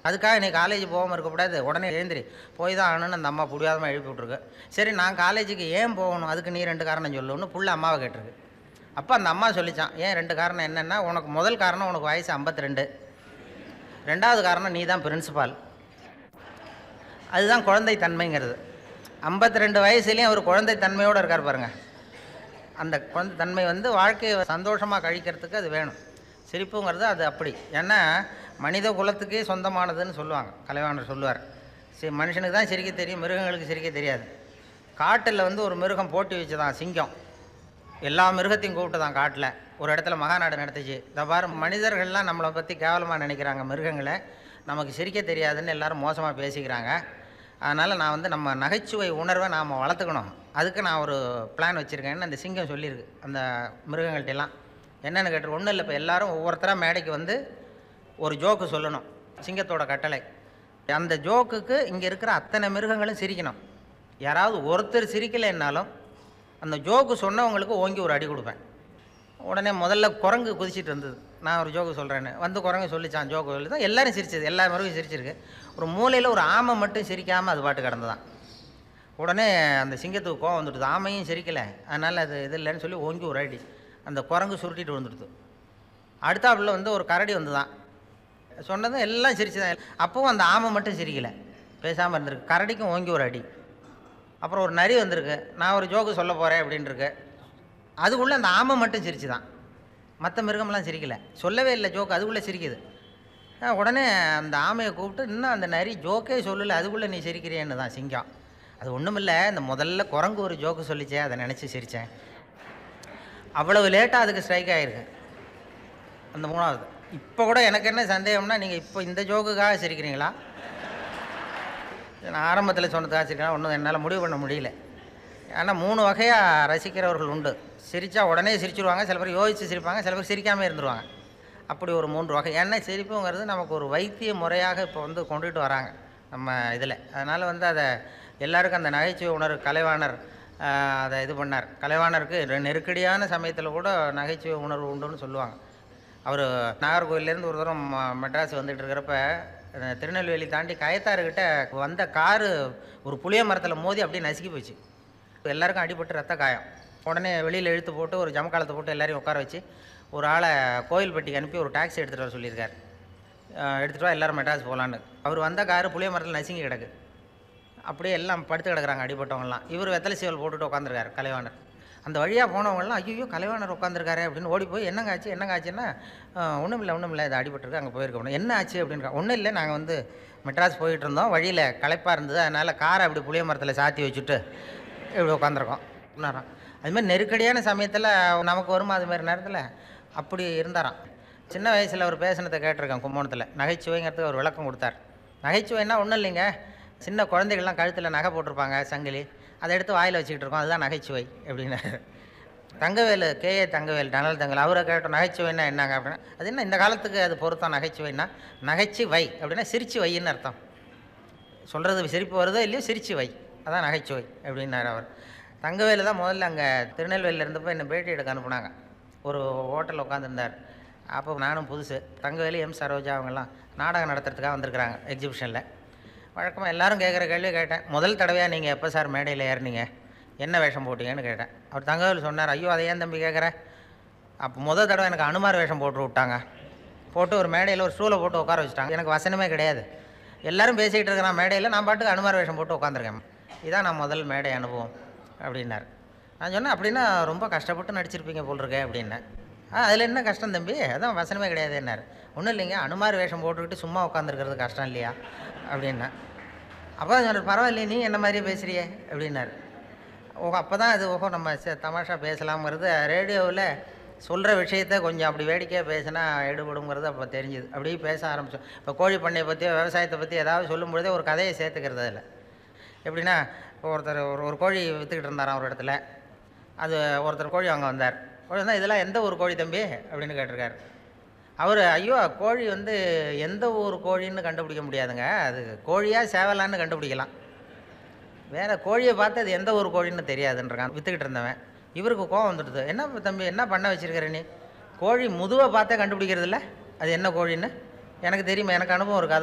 அதுக்காக நீ காலேஜ் போகாமல் இருக்கக்கூடாது உடனே எழுந்திரி போய் தான் ஆகணும்னு அந்த அம்மா புடியாதமாக எழுப்பி விட்ருக்கு சரி நான் காலேஜுக்கு ஏன் போகணும் அதுக்கு நீ ரெண்டு காரணம் சொல்லுன்னு புள்ள அம்மாவை கேட்டிருக்கு அப்போ அந்த அம்மா சொல்லிச்சான் ஏன் ரெண்டு காரணம் என்னென்னா உனக்கு முதல் காரணம் உனக்கு வயசு 52 ரெண்டாவது காரணம் நீ தான் பிரின்சிபால் அதுதான் குழந்தை தன்மைங்கிறது 52 ரெண்டு வயசுலேயும் அவர் குழந்தை தன்மையோடு இருக்கார் பாருங்க அந்த குழந்தை தன்மை வந்து வாழ்க்கையை சந்தோஷமாக கழிக்கிறதுக்கு அது வேணும் சிரிப்புங்கிறது அது அப்படி ஏன்னா மனித குலத்துக்கே சொந்தமானதுன்னு சொல்லுவாங்க கலைவாணர் சொல்லுவார் சரி மனுஷனுக்கு தான் சிரிக்க தெரியும் மிருகங்களுக்கு சிரிக்க தெரியாது காட்டில் வந்து ஒரு மிருகம் போட்டி வச்சுதான் சிங்கம் எல்லா மிருகத்தையும் கூப்பிட்டு தான் காட்டில் ஒரு இடத்துல மகாநாடு நடத்துச்சு இந்த பாரு மனிதர்கள்லாம் நம்மளை பற்றி கேவலமாக நினைக்கிறாங்க மிருகங்களை நமக்கு சிரிக்க தெரியாதுன்னு எல்லாரும் மோசமாக பேசிக்கிறாங்க அதனால் நான் வந்து நம்ம நகைச்சுவை உணர்வை நாம் வளர்த்துக்கணும் அதுக்கு நான் ஒரு பிளான் வச்சுருக்கேன்னு அந்த சிங்கம் சொல்லியிருக்கு அந்த மிருகங்கள்ட்ட எல்லாம் என்னென்னு கேட்டு ஒன்றும் இல்லை இப்போ எல்லாரும் ஒவ்வொருத்தராக மேடைக்கு வந்து ஒரு ஜோக்கு சொல்லணும் சிங்கத்தோட கட்டளை அந்த ஜோக்குக்கு இங்கே இருக்கிற அத்தனை மிருகங்களும் சிரிக்கணும் யாராவது ஒருத்தர் சிரிக்கலைன்னாலும் அந்த ஜோக்கு சொன்னவங்களுக்கு ஓங்கி ஒரு அடி கொடுப்பேன் உடனே முதல்ல குரங்கு குதிச்சிட்டு இருந்தது நான் ஒரு ஜோக்கு சொல்கிறேன்னு வந்து குரங்கு சொல்லிச்சான் ஜோக்கு சொல்லி தான் எல்லாரும் சிரிச்சது எல்லா மிருகம் சிரிச்சிருக்கு ஒரு மூலையில் ஒரு ஆமை மட்டும் சிரிக்காமல் அது பாட்டு கிடந்ததான் உடனே அந்த சிங்கத்துக்கு கோவம் வந்துடுது ஆமையும் சிரிக்கலை அதனால் அது இது இல்லைன்னு சொல்லி ஓங்கி ஒரு அடி அந்த குரங்கு சுருட்டிட்டு வந்துடுது அடுத்தாப்புல வந்து ஒரு கரடி வந்து தான் சொன்னதும் எல்லாம் சிரிச்சுதான் அப்பவும் அந்த ஆமை மட்டும் சிரிக்கலை பேசாமல் இருந்திருக்கு கரடிக்கும் ஓங்கி ஒரு அடி அப்புறம் ஒரு நரி வந்திருக்கு நான் ஒரு ஜோக்கு சொல்ல போகிறேன் அப்படின்ட்டுருக்கு அதுக்குள்ளே அந்த ஆமை மட்டும் சிரிச்சு தான் மற்ற மிருகம்லாம் சிரிக்கலை சொல்லவே இல்லை ஜோக்கு அதுக்குள்ளே சிரிக்குது ஆ, உடனே அந்த ஆமையை கூப்பிட்டு இன்னும் அந்த நரி ஜோக்கே சொல்லலை அதுக்குள்ளே நீ சிரிக்கிறியன்னு தான் சிங்கம் அது ஒன்றும் இல்லை இந்த முதல்ல குரங்கு ஒரு ஜோக்கு சொல்லிச்சே அதை நினச்சி சிரித்தேன் அவ்வளவு லேட்டாக அதுக்கு ஸ்ட்ரைக் ஆகிருக்கு அந்த மூணாவது இப்போ கூட எனக்கு என்ன சந்தேகம்னா நீங்கள் இப்போ இந்த ஜோக்குக்காக சிரிக்கிறீங்களா நான் ஆரம்பத்தில் சொன்னதுக்காக சிரிக்கிறேன் ஒன்றும் என்னால் முடிவு பண்ண முடியல ஆனால் மூணு வகையாக ரசிக்கிறவர்கள் உண்டு சிரித்தா உடனே சிரிச்சிருவாங்க சில பேர் யோசித்து சிரிப்பாங்க சில பேர் சிரிக்காமல் இருந்துருவாங்க அப்படி ஒரு மூன்று வகை ஏன்னா சிரிப்புங்கிறது நமக்கு ஒரு வைத்திய முறையாக இப்போ வந்து கொண்டுகிட்டு வராங்க நம்ம இதில் அதனால் வந்து அதை எல்லாருக்கும் அந்த நகைச்சுவை உணர்வு கலைவாணர் ஆஹ், அதை இது பண்ணார் கலைவாணருக்கு ரெ- நெருக்கடியான சமயத்தில் கூட நகைச்சுவை உணர்வு உண்டுன்னு சொல்லுவாங்க அவர் நாகர்கோவிலேருந்து ஒரு தூரம் ம- மெட்ராஸ் வந்துட்டு இருக்கிறப்ப அஹ், திருநெல்வேலி தாண்டி கயத்தாறுகிட்ட வந்த காரு ஒரு புளிய மரத்தில் மோதி அப்படியே நசுக்கி போச்சு எல்லாருக்கும் அடிபட்டு ரத்த காயம் உடனே வெளியில் இழுத்து போட்டு ஒரு ஜமக்காலத்தை போட்டு எல்லாரையும் உட்கார வச்சு ஒரு ஆளை கோயில்பட்டிக்கு அனுப்பி ஒரு டாக்ஸி எடுத்துகிட்டு வர சொல்லியிருக்காரு அஹ், எடுத்துகிட்டு வா எல்லாரும் மெட்ராஸ் போகலான்னு அவர் வந்த காரு புளிய மரத்தில் நசுங்கி கிடக்கு அப்படியே எல்லாம் படுத்து கிடக்குறாங்க அடிபட்டவங்கலாம் இவர் வெத்தலை சீவல் போட்டுட்டு உட்காந்துருக்காரு கலைவாணர் அந்த வழியாக போனவங்கலாம் ஐயோ கலைவாணர் உட்காந்துருக்காரு அப்படின்னு ஓடி போய் என்னங்க ஆச்சு என்னங்க ஆச்சுன்னா ஒன்றும் இல்லை ஒன்றும் இல்லை இது அடிபட்டிருக்கு அங்கே போயிருக்கோம் என்ன ஆச்சு அப்படின்னு ஒன்றும் இல்லை நாங்கள் வந்து மெட்ராஸ் போயிட்டு இருந்தோம் வழியில் களைப்பாக இருந்தது அதனால் காரை அப்படி புளிய மரத்தில் சாத்தி வச்சுட்டு இப்படி உட்காந்துருக்கோம் உணரான் அதுமாதிரி நெருக்கடியான சமயத்தில் நமக்கு வருமா அது மாதிரி நேரத்தில் அப்படி இருந்தாராம் சின்ன வயசில் அவர் பேசினதை கேட்டிருக்கேன் கும்போணத்தில் நகைச்சுவைங்கிறதுக்கு ஒரு விளக்கம் கொடுத்தார் நகைச்சுவைன்னா ஒன்றும் இல்லைங்க சின்ன குழந்தைகள்லாம் கழுத்தில் நகை போட்டிருப்பாங்க சங்கிலி அதை எடுத்து வாயில் வச்சுக்கிட்டு இருக்கோம் அதுதான் நகைச்சுவை அப்படின்னாரு தங்கவேலு கேஏ தங்கவேல் டனல் தங்கல் அவரை கேட்டோம் நகைச்சுவைன்னா என்னங்க அப்படின்னா அது என்ன இந்த காலத்துக்கு அது பொருத்தம் நகைச்சுவைன்னா நகைச்சுவை அப்படின்னா சிரிச்சு வைன்னு அர்த்தம் சொல்கிறது சிரிப்பு வருதோ இல்லையோ சிரிச்சு வை அதான் நகைச்சுவை அப்படின்னாரு அவர் தங்கவேலு தான் முதல்ல அங்கே திருநெல்வேலியில் இருந்தப்போ என்னை பேட்டி எடுக்க அனுப்புனாங்க ஒரு ஹோட்டலில் உட்காந்துருந்தார் அப்போ நானும் புதுசு தங்கவேலு எம் சரோஜா அவங்கெல்லாம் நாடகம் நடத்துறதுக்காக வந்திருக்கிறாங்க எக்ஸிபிஷனில் வழக்கமாக எல்லாரும் கேட்குற கேள்வி கேட்டேன் முதல் தடவையாக நீங்கள் எப்போ சார் மேடையில் ஏறினீங்க என்ன வேஷம் போட்டீங்கன்னு கேட்டேன் அவர் தங்கவேலு சொன்னார் ஐயோ அதை ஏன் தம்பி கேட்குற அப்போ முதல் தடவை எனக்கு அனுமார் வேஷம் போட்டு விட்டாங்க போட்டு ஒரு மேடையில் ஒரு ஸ்டூலை போட்டு உட்கார வச்சுட்டாங்க எனக்கு வசனமே கிடையாது எல்லாரும் பேசிக்கிட்டு இருக்கிறான் மேடையில் நான் பாட்டுக்கு அனுமார் வேஷம் போட்டு உட்காந்துருக்கேன் இதான் நான் முதல் மேடை அனுபவம் அப்படின்னார் நான் சொன்னேன் அப்படின்னா ரொம்ப கஷ்டப்பட்டு நடிச்சிருப்பீங்க போல் இருக்கே அப்படின்னேன் ஆ அதில் என்ன கஷ்டம் தம்பி அதான் வசனமே கிடையாது என்னார் ஒன்றும் இல்லைங்க அனுமார் வேஷம் போட்டுக்கிட்டு சும்மா உட்காந்துருக்கிறது கஷ்டம் இல்லையா அப்படின்னேன் அப்போ தான் சொன்னார் பரவாயில்லையே நீ என்ன மாதிரியே பேசுறியே அப்படின்னாரு ஓஹோ அப்போ தான் அது ஓஹோ நம்ம ச- தமாஷா பேசலாம்ங்கிறது ரேடியோவில் சொல்கிற விஷயத்த கொஞ்சம் அப்படி வேடிக்கையாக பேசினா எடுபடுங்கிறது அப்போ தெரிஞ்சுது அப்படியே பேச ஆரம்பித்தோம் இப்போ கோழி பண்ணையை பற்றியோ விவசாயத்தை பற்றி ஏதாவது சொல்லும் பொழுதே ஒரு கதையை சேர்த்துக்கிறது அதில் எப்படின்னா இப்போ ஒருத்தர் ஒரு ஒரு கோழி விற்றுக்கிட்டு இருந்தாராம் ஒரு இடத்துல அது ஒருத்தர் கோழி அங்கே வந்தார் கோழி வந்தால் இதெல்லாம் எந்த ஊர் கோழி தம்பி அப்படின்னு கேட்டிருக்காரு அவர் ஐயோ கோழி வந்து எந்த ஊர் கோழின்னு கண்டுபிடிக்க முடியாதுங்க அது கோழியா சேவலான்னு கண்டுபிடிக்கலாம் வேற கோழியை பார்த்து அது எந்த ஒரு கோழின்னு தெரியாதுன்றான் வித்துக்கிட்டு இருந்தவன் இவருக்கு கோவம் வந்துடுது என்ன தம்பி என்ன பண்ண வச்சிருக்கிற நீ கோழி முதுவை பார்த்தே கண்டுபிடிக்கிறது இல்ல அது என்ன கோழின்னு எனக்கு தெரியுமா எனக்கு அனுபவம் இருக்கு